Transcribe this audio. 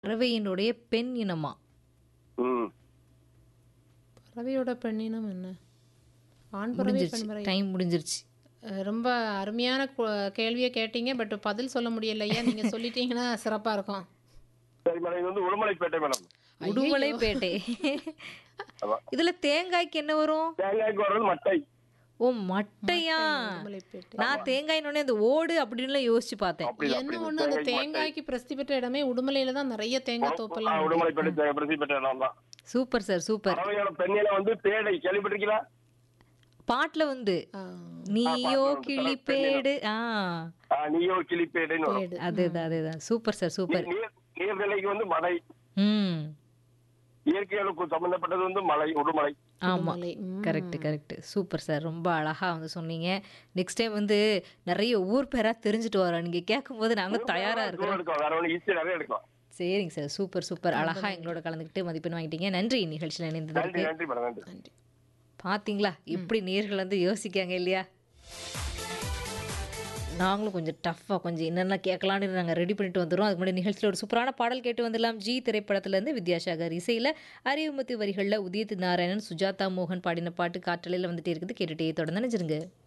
பறவையினுடைய பெண் இனமா ம் பறவையோட பெண்ணினம் என்ன ஆண் பறவை முடிஞ்சிருச்சு பெண் பறவை டைம் முடிஞ்சிருச்சு அஹ் ரொம்ப அருமையான கு- கேள்வியை கேட்டீங்க பட் பதில் சொல்ல முடியலையா நீங்க சொல்லிட்டீங்கன்னா சிறப்பா இருக்கும் சரி மேடம் இது வந்து உடுமலைப்பேட்டை மேடம் உடுமலைப்பேட்டை ஆமா. இதுல தேங்காய்க்கு என்ன வரும் தேங்காய்க்கு வர்றது மட்டை ஓ மட்டையா உடுமலைப்பேட்டை. நான் தேங்காயினோடனே அந்த ஓடு அப்படின்னு யோசிச்சு பார்த்தேன் அப்படி என்ன ஒண்ணு அந்த தேங்காய்க்கு பிரசித்தி பெற்ற இடமே உடுமலையில தான் நிறைய தேங்காய் தோப்பெல்லாம் உண்டு. உடுமலைப்பேட்டை தேங்காய் பிரசிப்பேட்டை இடம் தான் சூப்பர் சார் சூப்பர் பறவையோட பெண்ணில வந்து பேடை கேள்விப்பட்டிருக்கீங்களா பாட்டுல வந்து ஆ, நீயோ கிளிப்பேடு ஆ ஆ, நீயோ கிளிப்பேடைன்னு வரும் பேடு. அதேதான் அதேதான் சூப்பர் சார் சூப்பர் நீர் நீர்நிலைக்கு வந்து மலை ம் இயற்கையோட சம்பந்தப்பட்டது வந்து மலை உடுமலை ஆமா உடுமலை. ம். கரெக்ட் கரெக்ட் சூப்பர் சார் ரொம்ப அழகா வந்து சொன்னீங்க நெக்ஸ்ட் டைம் வந்து நிறைய ஊர் பேரா தெரிஞ்சுட்டு வரோம் நீங்க கேட்கும்போது நாங்க தயாரா தூரம் இருக்கிறோம் எடுக்கும் வேற ஒன்று ஈஸியாக நிறைய எடுக்கும் சரிங்க சார் சூப்பர் சூப்பர் அழகா எங்களோட கலந்துக்கிட்டு மதிப்பெண் வாங்கிட்டீங்க நன்றி நிகழ்ச்சியில் நன்றி இணைந்ததற்கு நன்றி மேடம் நன்றி நன்றி பாத்தீங்களா எப்படி நேர்கள் வந்து யோசிக்காங்க இல்லையா நாங்களும் கொஞ்சம் டஃப்பாக கொஞ்சம் என்னென்ன கேட்கலான்னு நாங்கள் ரெடி பண்ணிட்டு வந்துடுறோம் அதுக்கு முன்னாடி நிகழ்ச்சியில் ஒரு சூப்பரான பாடல் கேட்டு வந்துடலாம் ஜி திரைப்படத்துலேருந்து வித்யாசாகர் இசையில் அறிவுமத்தி வரிகளில் உதியத் நாராயணன் சுஜாதா மோகன் பாடின பாட்டு காற்றலையில் வந்துட்டே இருக்குது கேட்டுட்டே தொடர்ந்து நினைச்சிருங்க